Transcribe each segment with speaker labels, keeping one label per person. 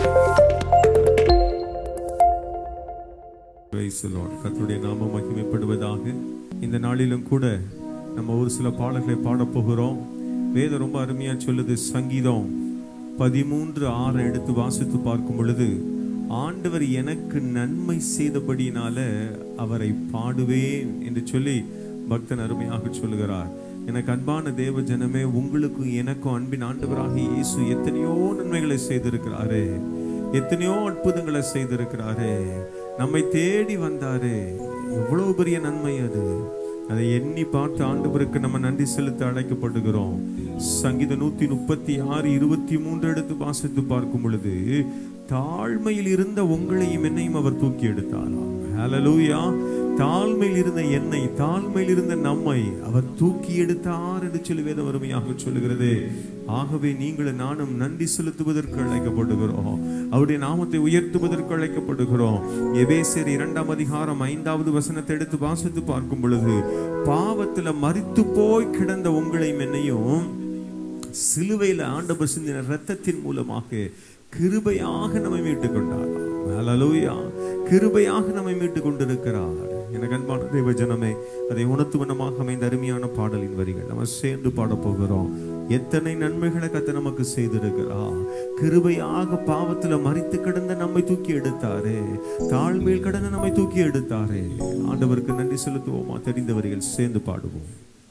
Speaker 1: Praise the Lord. கர்த்தருடைய நாமம் மகிமைப்படுவதாக இந்த நாளிலும் கூட நம்ம ஒரு சில பாடல்களை பாடப் போகிறோம் வேதம் ரொம்ப அருமையா சொல்லுது சங்கீதம் பதிமூன்று ஆறு எடுத்து வாசித்து பார்க்கும் பொழுது ஆண்டவர் எனக்கு நன்மை செய்தபடியினால அவரை பாடுவேன் என்று சொல்லி பக்தன் அருமையாக சொல்லுகிறார் எனக்கு அன்பான தேவ ஜனமே உங்களுக்கும் எனக்கும் அன்பின் ஆண்டவராக இயேசு எத்தனையோ நன்மைகளை செய்திருக்கிறாரே எத்தனையோ அற்புதங்களை செய்திருக்கிறாரே நம்மை தேடி வந்தாரே எவ்வளவு பெரிய நன்மை அது அதை எண்ணி பார்த்து ஆண்டவருக்கு நம்ம நன்றி செலுத்த அழைக்கப்படுகிறோம் சங்கீத நூத்தி முப்பத்தி ஆறு இருபத்தி மூன்று எடுத்து வாசித்து பார்க்கும் பொழுது தாழ்மையில் இருந்த உங்களையும் என்னையும் அவர் தூக்கி எடுத்தாராம் ஹalleluya தாழ்மையில் இருந்த என்னை தாழ்மையில் இருந்த நம்மை அவர் தூக்கி எடுத்தார் என்று சொல்லி வேதம் அருமையாக சொல்லுகிறது ஆகவே நீங்கள் நானும் நன்றி செலுத்துவதற்கு அழைக்கப்படுகிறோம் அவருடைய நாமத்தை உயர்த்துவதற்கு அழைக்கப்படுகிறோம் எபேசியர் இரண்டாம் அதிகாரம் ஐந்தாவது வசனத்தை எடுத்து வாசித்து பார்க்கும் பொழுது பாவத்துல மரித்து போய் கிடந்த உங்களையும் என்னையும் சிலுவையில் ஆண்டவர் சிந்தின ரத்தத்தின் மூலமாக கிருபையாக நம்மை மீட்டுக் கொண்டார் ஹalleluya கிருபையாக நம்மை மீட்டுக் கொண்டிருக்கிறார் எனக்கு அன்பான தேவ ஜனமே அதை உணர்த்துவனமாக அமைந்த அருமையான பாடலின் வரிகள் நம்ம சேர்ந்து பாடப் போகிறோம் எத்தனை நன்மைகளை கத்த நமக்கு செய்திருக்கிறா கிருபையாக பாவத்துல மறித்து கிடந்த நம்மை தூக்கி எடுத்தாரே தாழ்மையில் கிடந்த நம்மை தூக்கி எடுத்தாரே ஆண்டவருக்கு நன்றி செலுத்துவோமா தெரிந்த வரிகள் சேர்ந்து பாடுவோம்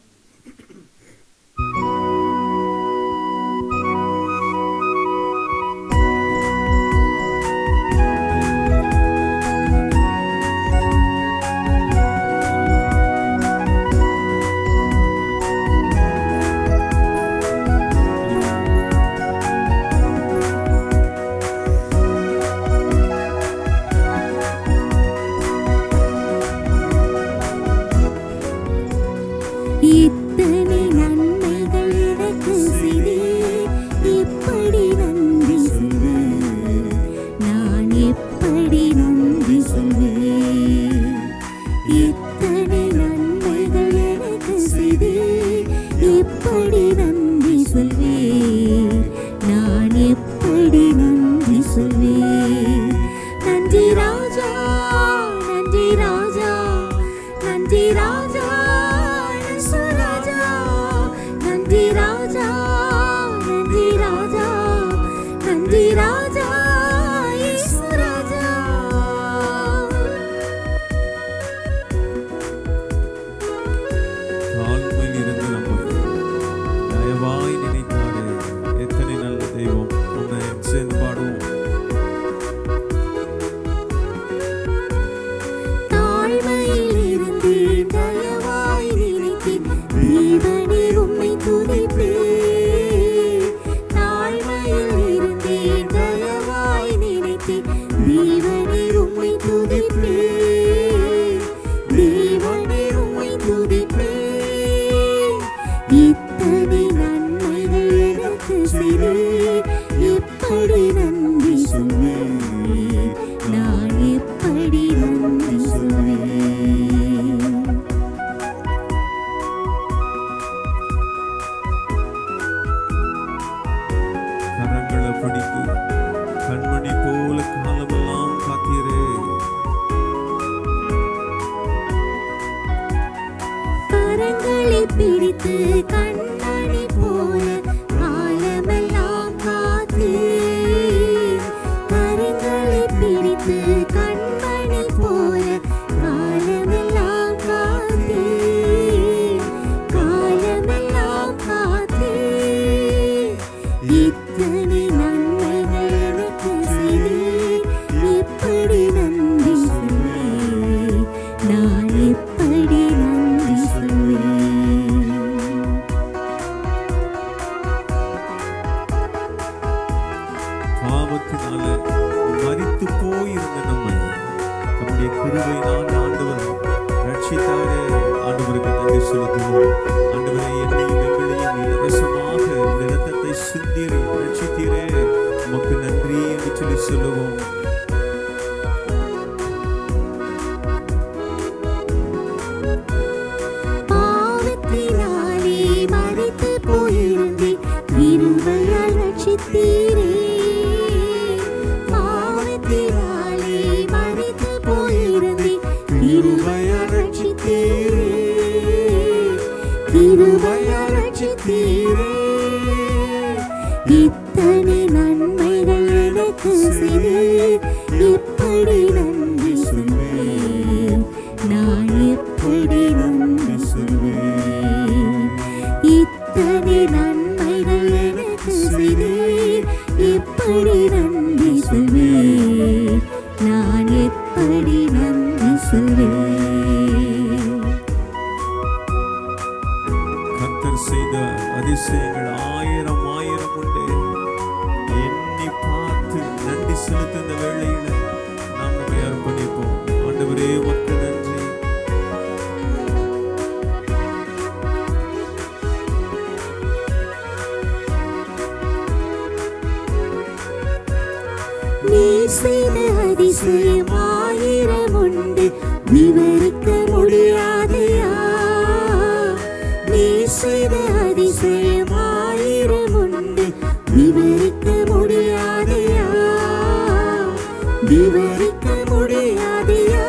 Speaker 2: இத்தனை நன்மைகள் எனக்கு செய்தீர். எப்படி நன்றி சொல்வேன்? நான் எப்படி நன்றி சொல்வேன்? இத்தனை நன்மைகள் எனக்கு செய்தீர். எப்படி நன்றி சொல்வேன்? நான் எப்படி நன்றி சொல்வேன்? நன்றி ராஜா நன்றி ராஜா நன்றி ராஜா இயேசு ராஜா நன்றி ராஜா நன்றி ராஜா நன்றி ராஜா இயேசு ராஜா
Speaker 1: தாழ்மையில் இருந்து நம்மை தயவாய் நினைத்தாரு எத்தனை நல்ல தெய்வம் உன்னை சேர்ந்து பாடுவோம்
Speaker 2: தாழ்மையில் இருந்தேன் தயவாய் நினைத்தேன் தேவனே உம்மை துதிப்பேன் தாழ்மையில் இருந்தேன் தயவாய் நினைத்தேன் தேவனே உம்மை துதிப்பேன் தேவனே உம்மை துதிப்பேன் இத்தனை நன்மைகள் எனக்கு செய்தீர் எப்படி நன்றி சொல்வேன் நான் எப்படி நன்றி சொல்வேன்
Speaker 1: கரங்களை பிடித்து கண்மணி போல காலமெல்லாம் காத்தீரே
Speaker 2: கரங்களை பிடித்து கண்ணாடி போல காலமெல்லாம் காத்து கரங்களை பிடித்து கண்மணி போல காலமெல்லாம் காத்து காலமெல்லாம் காத்து இத்தனை நன்மைகள் எனக்கு செய்தீர் எப்படி நன்றி சொல்வேன் நான் எப்படி நன்றி சொல்வேன்
Speaker 1: பாவத்தினால மரித்து போயிருந்த நம்மை நம்முடைய கிருபையினால் ஆண்டவர் ரட்சித்தாரே ஆண்டவருக்கு நன்றி செலுத்துவோம் ஆண்டவரை என்னையும் எங்களையும் இலவசமாக இந்த இரத்தத்தை சிந்தீரே ரட்சித்தீரே உமக்கு நன்றி என்று சொல்லி சொல்லுவோம்
Speaker 2: பாவத்தினாலே மறித்து போயிருந்தேன் கிருபையால் ரட்சித்தீரே இத்தனை நன்மைகள் எனக்கு செய்தீர் எப்படி நன்றி சொல்வேன் நான் எப்படி நன்றி சொல்வேன் இத்தனை நன்மைகள் எனக்கு செய்தீர் எப்படி நன்றி சொல்வேன் நான் எப்படி நன்றி சொல்வேன்
Speaker 1: கர்த்தர் செய்த அதிசயங்கள் ஆயிரம் ஆயிரம் உண்டு எண்ணி பார்த்து நன்றி செலுத்த இந்த வேளையில நாம் நம்மை அர்ப்பணிப்போம் ஆண்டவரே உமக்கு நன்றி
Speaker 2: நீ செய்த அதிசயம் ஆயிரம் உண்டு விவரிக்க முடியாதையா நீ செய்த அதிசயம் ஆயிரம் உண்டு விவரிக்க முடியாதையா விவரிக்க முடியாதையா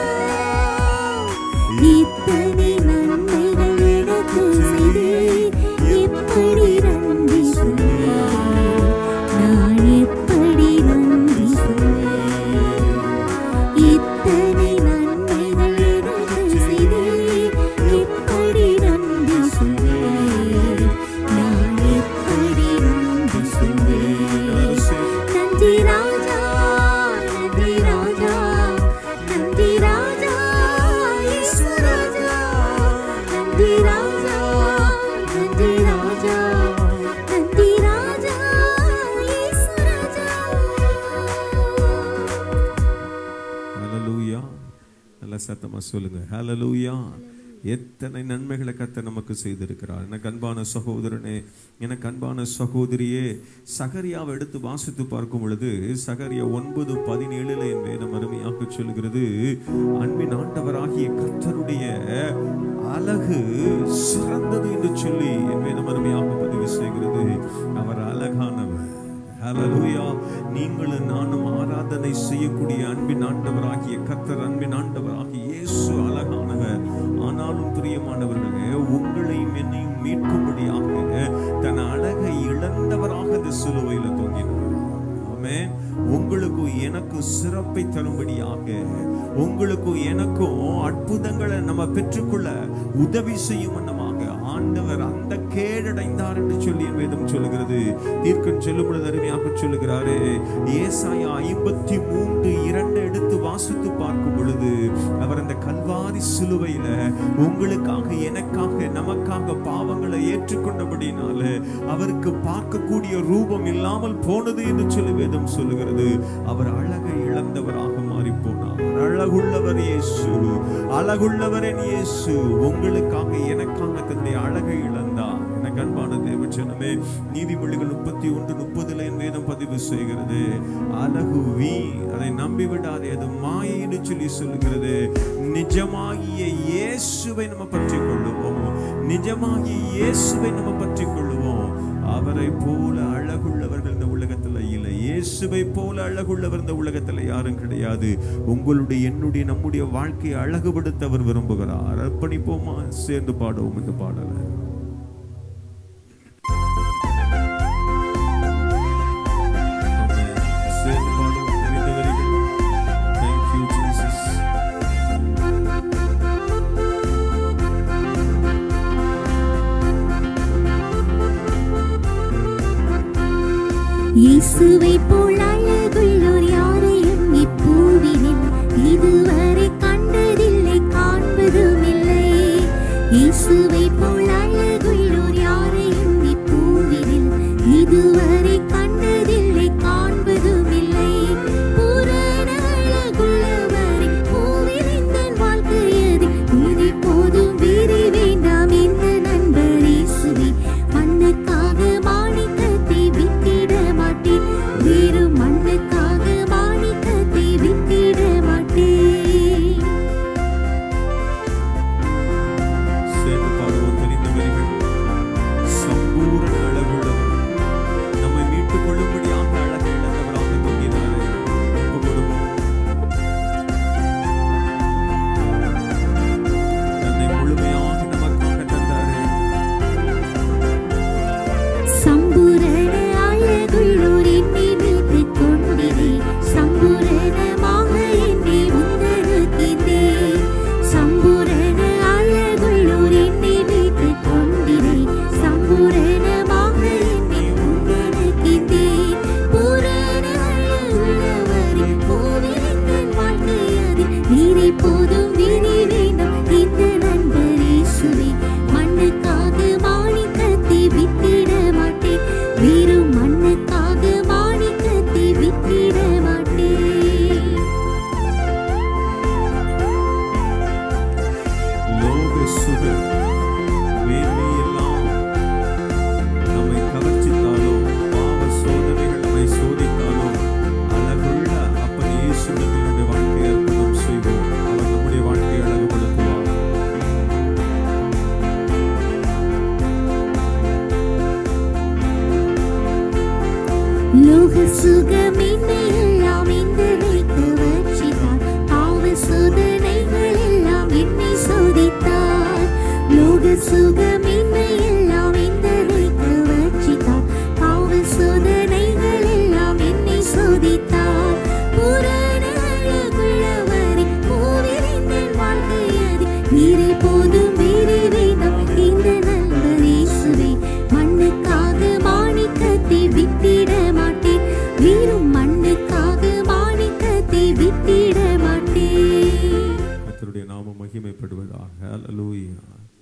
Speaker 2: இத்தனை நன்மைகள் எனக்கு செய்தீர் எப்படி நன்றி சொல்வேன் நான் எப்படி நன்றி சொல்வேன் இத்தனை நன்மைகள் எனக்கு செய்தீர் எப்படி நன்றி சொல்வேன் நான் எப்படி நன்றி சொல்வேன் நன்றி ராஜா நன்றி ராஜா நன்றி ராஜா இயேசு ராஜா நன்றி ராஜா நன்றி ராஜா நன்றி ராஜா இயேசு ராஜா
Speaker 1: ஹalleluya நல்ல சத்தமா சொல்லுங்க ஹalleluya எத்தனை நன்மைகளை கத்த நமக்கு செய்திருக்கிறார் எனக்கு அன்பான சகோதரனே எனக்கு அன்பான சகோதரியே சகரியாவை எடுத்து வாசித்து பார்க்கும் பொழுது சகரியா ஒன்பது பதினேழுல என் வேதம் அருமையாக சொல்கிறது அன்பின் ஆண்டவராகிய கர்த்தருடைய அழகு சிறந்தது என்று சொல்லி என் வேதம் அருமையாக பதிவு செய்கிறது அவர் அழகானவர் ஹalleluya நீங்களும் நானும் ஆராதனை செய்யக்கூடிய அன்பின் ஆண்டவராகிய கர்த்தர் அன்பின் ஆண்டவராகிய இயேசு அழகானவர் ஆனாலும் பிரியமானவர்களே உங்களையும் என்னையும் மீட்கும்படியாக தன் அழகை இழந்தவராக இந்த சிலுவையில் தொங்கினார் ஆமென் உங்களுக்கும் எனக்கும் சிறப்பை தரும்படியாக உங்களுக்கும் எனக்கும் அற்புதங்களை நம்ம பெற்றுக்கொள்ள உதவி செய்யும் வண்ணமாக ஆண்டவர் அந்த கேடடைந்தார் என்று சொல்லி என் வேதம் சொல்லுகிறது தீர்க்கன் சொல்லும் பொழுது அருமையாக சொல்லுகிறாரு ஏசாயா ஐம்பத்தி மூன்று இரண்டு எடுத்து வாசித்து பார்க்கும் பொழுது அவர் அந்த கல்வாரி சிலுவையில உங்களுக்காக எனக்காக நமக்காக பாவங்களை ஏற்றுக்கொண்டபடினால அவருக்கு பார்க்கக்கூடிய ரூபம் இல்லாமல் போனது என்று சொல்லி வேதம் சொல்லுகிறது அவர் அழகை இழந்தவராக மாறி போனார் அழகுள்ளவர் இயேசு அழகுள்ளவர் என் இயேசு உங்களுக்காக எனக்காக தன்னுடைய அழகை இழந்தார் எனக்கு அன்பான தேவச்சனமே நீதிமொழிகள் முப்பத்தி ஒன்று முப்பதுல என் வேதம் பதிவு செய்கிறது அழகு வீ அதை நம்பி விடாதே அது மாயின்னு சொல்லி சொல்லுகிறது நிஜமாகிய இயேசுவை நம்ம பற்றி கொள்ளுவோம் நிஜமாகிய இயேசுவை நம்ம பற்றி கொள்ளுவோம் அவரை போல அழகுள்ளவர்கள் இந்த உலகத்துல இல்லை இயேசுவை போல அழகுள்ளவர் இந்த உலகத்துல யாரும் கிடையாது உங்களுடைய என்னுடைய நம்முடைய வாழ்க்கையை அழகுபடுத்த அவர் விரும்புகிறார் அர்ப்பணிப்போமா சேர்ந்து பாடுவோம் இந்த பாடலை ஆமென். சேர்ந்து பாடுவோம் தெரிந்த வரிகள் Thank you, Jesus.
Speaker 2: இயேசுவை போல் அழகுள்ளோர் யாரையும் இப்பூவினில் இதுவரை கண்டதில்லை காண்பதுமில்லை இயேசுவை போல் அழகுள்ளோர் யாரையும் இப்பூவினில் இதுவரை கண்டதில்லை காண்பதுமில்லை பூரண அழகுள்ளவரை பூவில் இந்த வாழ்க்கையது இது போதும் வேறு வேண்டாம் இந்த நண்பர் இயேசுவே மண்ணுக்காக மாணிக்கத்தை விட்டிட மாட்டேன் வேறு மண்ணுக்காக மாணிக்கத்தை விட்டிட மாட்டேன்
Speaker 1: சேர்ந்து பாடுவோம் தெரிந்த
Speaker 2: சுகமின்மை எல்லாம் எங்களுக்கு வச்சித்தார் பாவ சோதனைகள் எல்லாம் என்னை சோதித்தார் லோக சுகமின்மை எல்லாம் எங்களுக்கு வச்சித்தார் பாவ சோதனைகள் எல்லாம் என்னை சோதித்தார் புராண அழகுள்ளவரே பூவிரிந்தன் வாழ்க்கையது நீரை போதும் வேறே வேண்டாம் இந்த நண்பர் இயேசுவே மண்ணுக்காக மாணிக்கத்தை விட்டிட மாட்டேன் வீரும் மண்ணுக்காக மாணிக்கத்தை விட்டிட மாட்டேன்
Speaker 1: கர்த்தருடைய நாமம் மகிமைப்படுவதாக அல்லேலூயா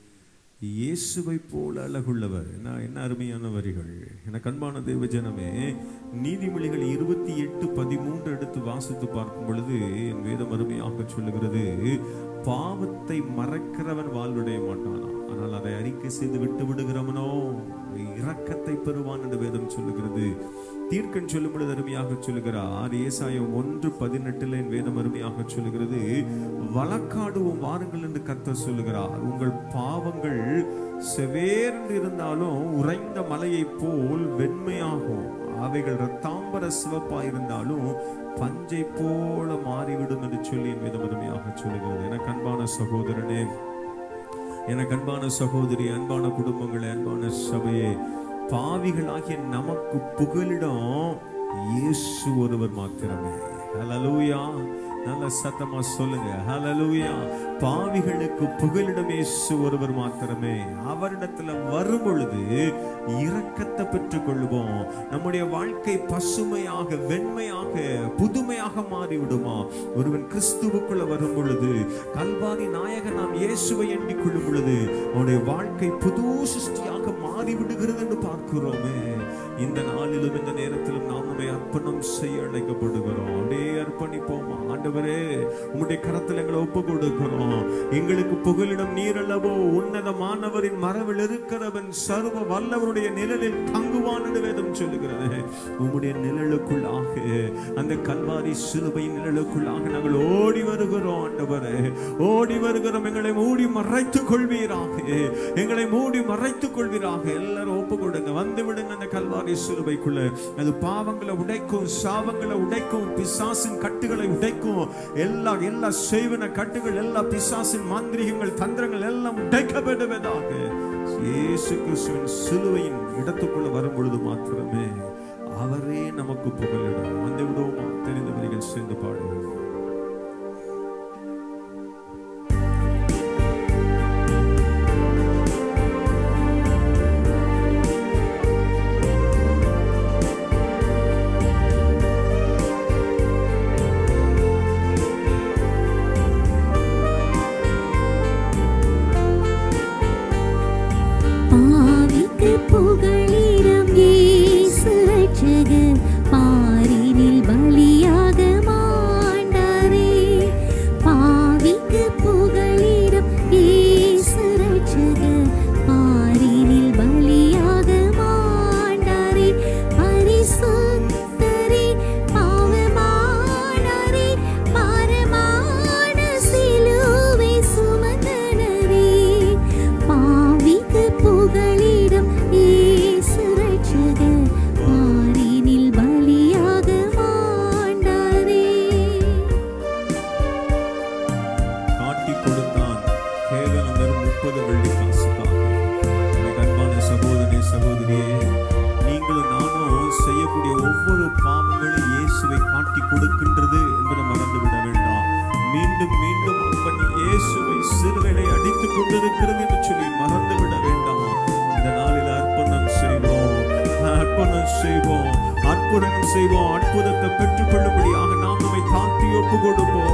Speaker 1: இயேசுவை போல அழகுள்ளவர் என்ன என்ன அருமையான வரிகள் என கண்பான தேவ ஜனமே நீதிமொழிகள் இருபத்தி எட்டு பதிமூன்று எடுத்து வாசித்து பார்க்கும் பொழுது என் வேதம் அருமையாக சொல்லுகிறது பாவத்தை மறக்கிறவன் வாழ்வுடைய மாட்டானா ஆனால் அதை அறிக்கை செய்து விட்டு விடுகிறவனோ இரக்கத்தை பெறுவான் என்று வேதம் சொல்லுகிறது தீர்க்கன் சொல்லும் பொழுது அருமையாக சொல்லுகிறார் ஏசாயம் ஒன்று பதினெட்டுல என் வேதம் அருமையாக சொல்லுகிறது வழக்காடுவோம் வாருங்கள் என்று கர்த்தர் சொல்லுகிறார் உங்கள் பாவங்கள் செவேர்ந்து இருந்தாலும் உறைந்த மலையைப் போல் வெண்மையாகும் அவைகள் ரத்தாம்பர சிவப்பா இருந்தாலும் பஞ்சை போல மாறிவிடும் என்று சொல்லி என் வேதம் அருமையாக சொல்லுகிறது எனக்கு அன்பான சகோதரனே எனக்கு அன்பான சகோதரி அன்பான குடும்பங்களே அன்பான சபையே பாவிகளாகிய நமக்கு புகலிடம் இயேசு ஒருவர் மாத்திரமே ஹalleluya நல்ல சத்தமா சொல்லுங்க ஹalleluya பாவிகளுக்கு புகலிடம் இயேசு ஒருவர் மாத்திரமே அவரிடத்துல வரும் பொழுது இரக்கத்தை பெற்றுக் கொள்வோம் நம்முடைய வாழ்க்கை பசுமையாக வெண்மையாக புதுமையாக மாறிவிடுமா ஒருவன் கிறிஸ்துவுக்குள்ள வரும் பொழுது கல்வாரி நாயகன் நாம் இயேசுவை எண்ணிக் கொள்ளும் பொழுது அவனுடைய வாழ்க்கை புது சிருஷ்டியாக மாறிவிடுகிறது என்று பார்க்கிறோமே இந்த நாளிலும் இந்த நேரத்திலும் நாம் நம்மை அர்ப்பணம் செய்ய அழைக்கப்படுகிறோம் அப்படியே அர்ப்பணிப்போமா ஆண்டவரே உம்முடைய கரத்தில் எங்களை ஒப்பு கொடுக்கிறோம் எங்களுக்கு புகலிடம் நீரல்லவோ உன்னதமானவரின் மரபில் இருக்கிறவன் சர்வ வல்லவருடைய நிழலில் தங்குவான் என்று வேதம் சொல்லுகிறது உம்முடைய நிழலுக்குள்ளாக அந்த கல்வாரி சிலுவையின் நிழலுக்குள்ளாக நாங்கள் ஓடி வருகிறோம் ஆண்டவரே ஓடி வருகிறோம் எங்களை மூடி மறைத்துக் கொள்வீராக எங்களை மூடி மறைத்துக் கொள்வீராக எல்லாரும் ஒப்பு கொடுங்க வந்து விடுங்க அந்த கல்வாரி சிலுவைக்குள்ள அது பாவங்களை உடைக்கும் சாவங்களை உடைக்கும் பிசாசின் கட்டுகளை உடைக்கும் எல்லா எல்லா செய்வன கட்டுகள் எல்லா பிசாசின் மாந்திரிகங்கள் தந்திரங்கள் எல்லாம் உடைக்கப்படுவதாக இயேசு கிறிஸ்துவின் சிலுவையின் இடத்துக்குள்ள வரும் பொழுது மாத்திரமே அவரே நமக்கு புகலிடும் வந்து விடுவோமா தெரிந்த வரிகள் சேர்ந்து பாடுவோம்
Speaker 2: பாவிக்கு புகழிடம் இயேசு ரட்சகர் பாரினில் பலியாக மாண்டாரே பாவிக்கு புகழிடம் இயேசு ரட்சகர் பாரினில் பலியாக மாண்டாரே பரிசுத்தரே பாவமானாரே பாரமான சிலுவை சுமந்தனரே பாவிக்கு புகலிடம் இயேசு ரட்சகர் பாரினில் பலியாக மாண்டாரே
Speaker 1: காட்டி கொடுத்தான் கேவலம் வெறும் முப்பது வெள்ளி காசுக்காக எனக்கு அன்பான சகோதரி சகோதரியே நீங்களும் நானும் செய்யக்கூடிய ஒவ்வொரு பாவங்களும் இயேசுவை காட்டி கொடுக்கின்றது என்பதை மறந்துவிட வேண்டாம் மீண்டும் மீண்டும் அப்பன் இயேசுவை சிறுவையை அடித்துக் கொண்டிருக்கிறது என்று சொல்லி மறந்துவிட வேண்டாம் இந்த நாளில் அர்ப்பணம் செய்வோம் அர்ப்பணம் செய்வோம் அற்புதம் செய்வோம் அற்புதத்தை பெற்றுக்கொள்ளும்படியாக நாம் நம்மை தாழ்த்தி ஒப்பு கொடுப்போம்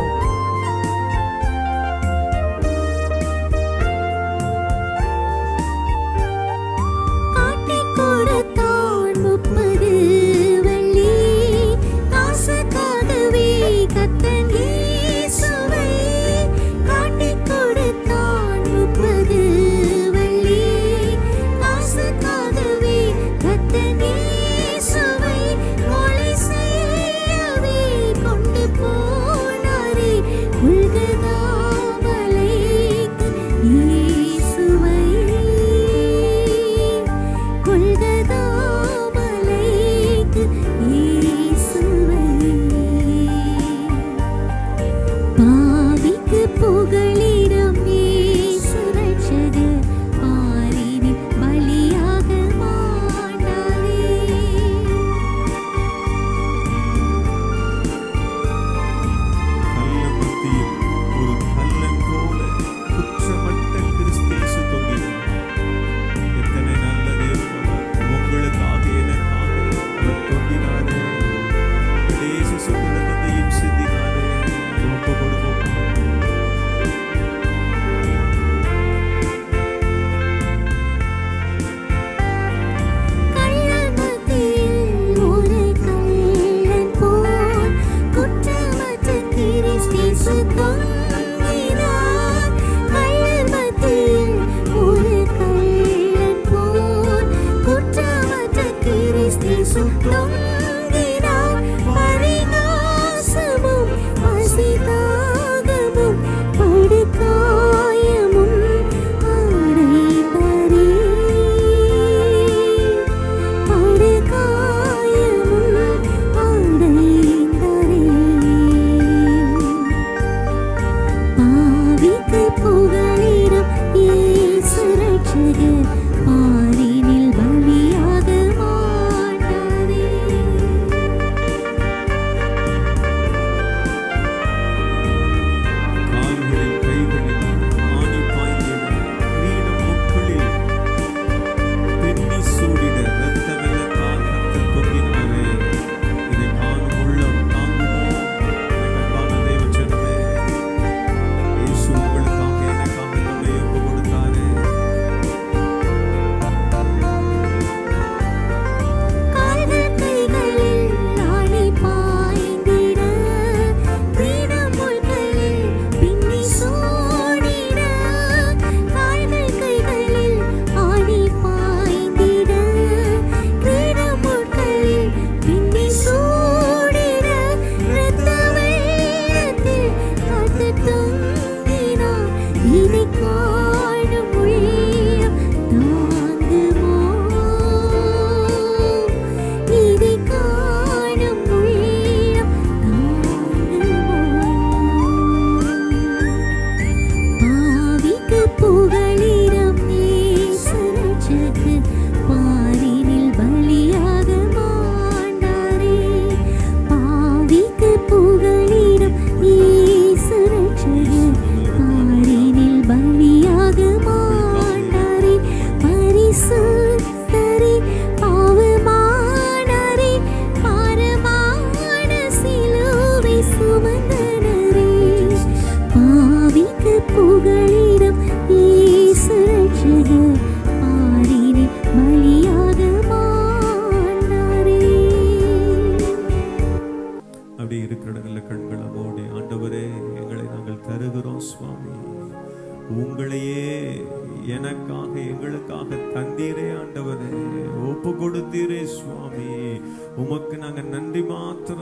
Speaker 2: காட்டி கொடுத்தான் முப்பது வெள்ளி காசுக்காகவே கத்தன் இயேசுவை காட்டி கொடுத்தான் முப்பது வெள்ளி காசுக்காகவே கத்தன் இயேசுவை கொலை செய்யவே கொண்டு போனாரே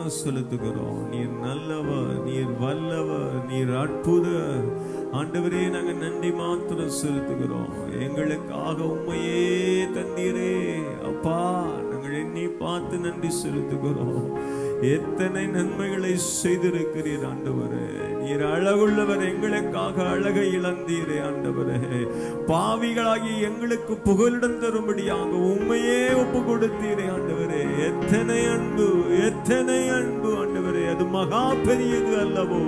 Speaker 1: மாத்திரம் செலுத்துகிறோம் நீர் நல்லவர் நீர் வல்லவர் நீர் அற்புதர் ஆண்டவரே நாங்க நன்றி மாத்திரம் செலுத்துகிறோம் எங்களுக்காக உண்மையே தந்தீரே அப்பா நாங்கள் எண்ணி பார்த்து நன்றி செலுத்துகிறோம் எத்தனை நன்மைகளை செய்திருக்கிறீர் ஆண்டவரே நீர் அழகுள்ளவர் எங்களுக்காக அழகை இழந்தீரே ஆண்டவரே பாவிகளாகி எங்களுக்கு புகலிடம் தரும்படியாக உண்மையே ஒப்பு கொடுத்தீரே ஆண்டவரே எத்தனை அன்பு எத்தனை அன்பு ஆண்டவரே அது மகா பெரியது அல்லவோ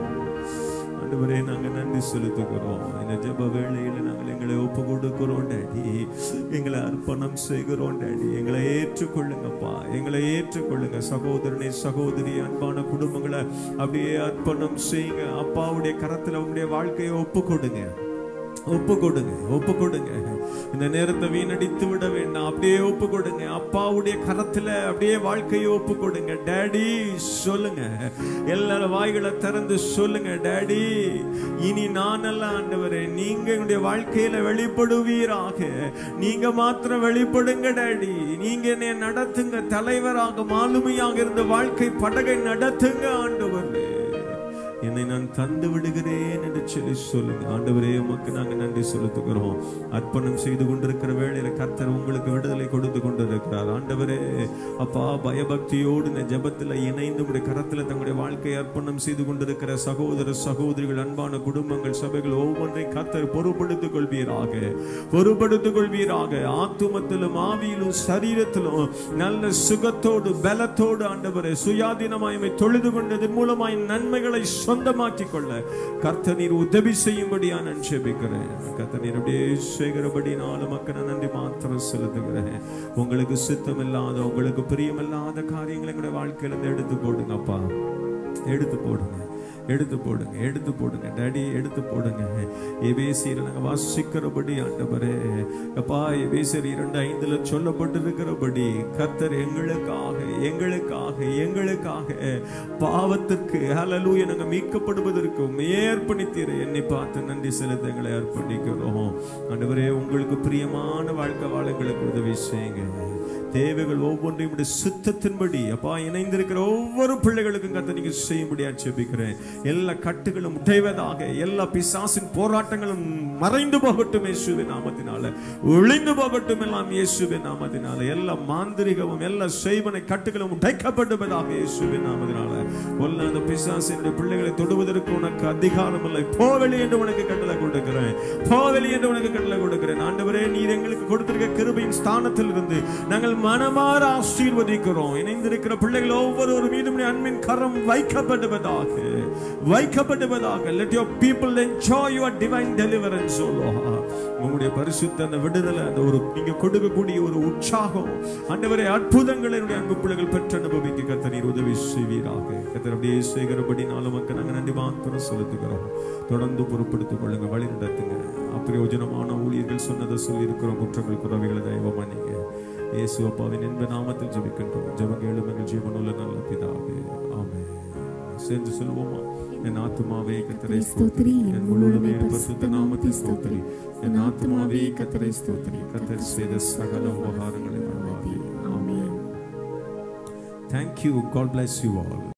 Speaker 1: ஆண்டவரே நாங்க நன்றி செலுத்துகிறோம் இந்த ஜெப வேளையில நாங்கள் எங்களை ஒப்பு கொடுக்கிறோம் டாடி எங்களை அர்ப்பணம் செய்கிறோம் டாடி எங்களை ஏற்றுக்கொள்ளுங்கப்பா எங்களை ஏற்றுக்கொள்ளுங்க சகோதரனே சகோதரி அன்பான குடும்பங்களை அப்படியே அர்ப்பணம் செய்யுங்க அப்பாவுடைய கரத்துல உங்களுடைய வாழ்க்கையை ஒப்பு கொடுங்க ஒப்பு கொடுங்க ஒப்பு கொடுங்க இந்த நேரத்தை வீணடித்து விட வேண்டாம் அப்படியே ஒப்பு கொடுங்க அப்பாவுடைய கரத்துல அப்படியே வாழ்க்கையை ஒப்பு கொடுங்க டேடி சொல்லுங்க எல்லாரும் வாய்களை திறந்து சொல்லுங்க டேடி இனி நான் அல்ல ஆண்டவரே நீங்க என்னுடைய வாழ்க்கையில வெளிப்படுவீராக நீங்க மாத்திரம் வெளிப்படுங்க டேடி நீங்க என்னை நடத்துங்க தலைவராக மாலுமையாக இருந்த வாழ்க்கை படகை நடத்துங்க ஆண்டவரே என்னை நான் தந்து விடுகிறேன் என்று சொல்லி சொல்லுங்க ஆண்டவரே உமக்கு நாங்க நன்றி செலுத்துகிறோம் அர்ப்பணம் செய்து கொண்டிருக்கிற வேளையில கர்த்தர் உங்களுக்கு விடுதலை கொடுத்து கொண்டிருக்கிறார் ஆண்டவரே அப்பா பயபக்தியோடு இந்த ஜெபத்துல இணைந்து உடைய கரத்துல தங்களுடைய வாழ்க்கையை அர்ப்பணம் செய்து கொண்டிருக்கிற சகோதர சகோதரிகள் அன்பான குடும்பங்கள் சபைகள் ஒவ்வொன்றையும் கர்த்தர் பொறுப்படுத்திக் கொள்வீராக பொறுப்படுத்திக் கொள்வீராக ஆத்துமத்திலும் ஆவியிலும் சரீரத்திலும் நல்ல சுகத்தோடு பலத்தோடு ஆண்டவரே சுயாதீனமாய்மை தொழுது கொண்டதன் மூலமாய் நன்மைகளை சொந்தமாக்கிக் கொள்ள கர்த்தர் நீர் உதவி செய்யும்படியா நான் ஜெபிக்கிறேன் கர்த்தர் நீர் அப்படியே செய்கிறபடி நாலு மக்கள் நான் நன்றி மாத்திரம் செலுத்துகிறேன் உங்களுக்கு சித்தம் இல்லாத உங்களுக்கு பிரியமில்லாத காரியங்களை எங்களுடைய வாழ்க்கையில இருந்து எடுத்து போடுங்கப்பா எடுத்து போடுங்க எடுத்து போடுங்க எடுத்து போடுங்க டாடி எடுத்து போடுங்க எபேசியர் நாங்கள் வாசிக்கிறபடி ஆண்டவரே அப்பா எபேசியர் இரண்டு ஐந்துல சொல்லப்பட்டிருக்கிறபடி கர்த்தர் எங்களுக்காக எங்களுக்காக எங்களுக்காக பாவத்திற்கு ஹalleluya நாங்கள் மீட்கப்படுவதற்கு ஏற்படுத்தீர என்னை பார்த்து நன்றி செலுத்த எங்களை அர்ப்பணிக்கிறோம் ஆண்டவரே உங்களுக்கு பிரியமான வாழ்க்கை வாழ எங்களுக்கு உதவி செய்யுங்க தேவைகள் ஒவ்வொன்றையும் உடைய சித்தத்தின்படி அப்பா இணைந்திருக்கிற ஒவ்வொரு பிள்ளைகளுக்கும் கத்த நீங்க செய்யும்படியா ஜெபிக்கிறேன் எல்லா கட்டுகளும் உடைவதாக எல்லா பிசாசின் போராட்டங்களும் மறைந்து போகட்டும் இயேசுவின் நாமத்தினால ஒளிந்து போகட்டும் எல்லாம் இயேசுவின் நாமத்தினால எல்லா மாந்திரிகமும் எல்லா செய்வனை கட்டுகளும் உடைக்கப்படுவதாக இயேசுவின் நாமத்தினால கொல்லாத பிசாசினுடைய பிள்ளைகளை தொடுவதற்கு உனக்கு அதிகாரம் இல்லை போவெளி என்று உனக்கு கட்டளை கொடுக்கிறேன் போவெளி என்று உனக்கு கட்டளை கொடுக்கிறேன் ஆண்டவரே நீர் எங்களுக்கு கொடுத்திருக்க கிருபையின் ஸ்தானத்தில் இருந்து நாங்கள் மனமாற ஆசீர்வதிக்கிறோம் இணைந்திருக்கிற பிள்ளைகள் ஒவ்வொருவரும் மீதும் உம்முடைய அன்பின் கரம் வைக்கப்படுவதாக வைக்கப்படுவதாக let your people enjoy your divine deliverance oh Lord உங்களுடைய பரிசுத்த அந்த விடுதலை அந்த ஒரு நீங்க கொடுக்கக்கூடிய ஒரு உற்சாகம் ஆண்டவரே அற்புதங்களை என்னுடைய அன்பு பிள்ளைகள் பெற்று அனுபவிக்க கர்த்தர் நீர் உதவி செய்வீராக கர்த்தர் அப்படியே செய்கிறபடி நாலு மக்கள் நாங்கள் நன்றி மாத்திரம் செலுத்துகிறோம் தொடர்ந்து பொறுப்படுத்திக் கொள்ளுங்க வழி நடத்துங்க அப்பிரயோஜனமான ஊழியர்கள் சொன்னதை சொல்லி இருக்கிறோம் குற்றங்கள் குறவைகளை தயவமா நீங்க இயேசு அப்பாவின் என்ப நாமத்தில் ஜெபிக்கின்றோம் ஜெபம் கேளும் எங்கள் ஜீவனுள்ள நல்ல பிதாவே ஆமென் சேர்ந்து சொல்லுவோமா என் ஆத்துமாவே கத்தரை ஸ்தோத்திரி என் முழுமே பரிசுத்த நாமத்தை ஸ்தோத்திரி என் ஆத்துமாவே கத்தரை ஸ்தோத்திரி கத்தர் செய்த சகல உபகாரங்களை மறவாதே ஆமென் Thank you. God bless you all.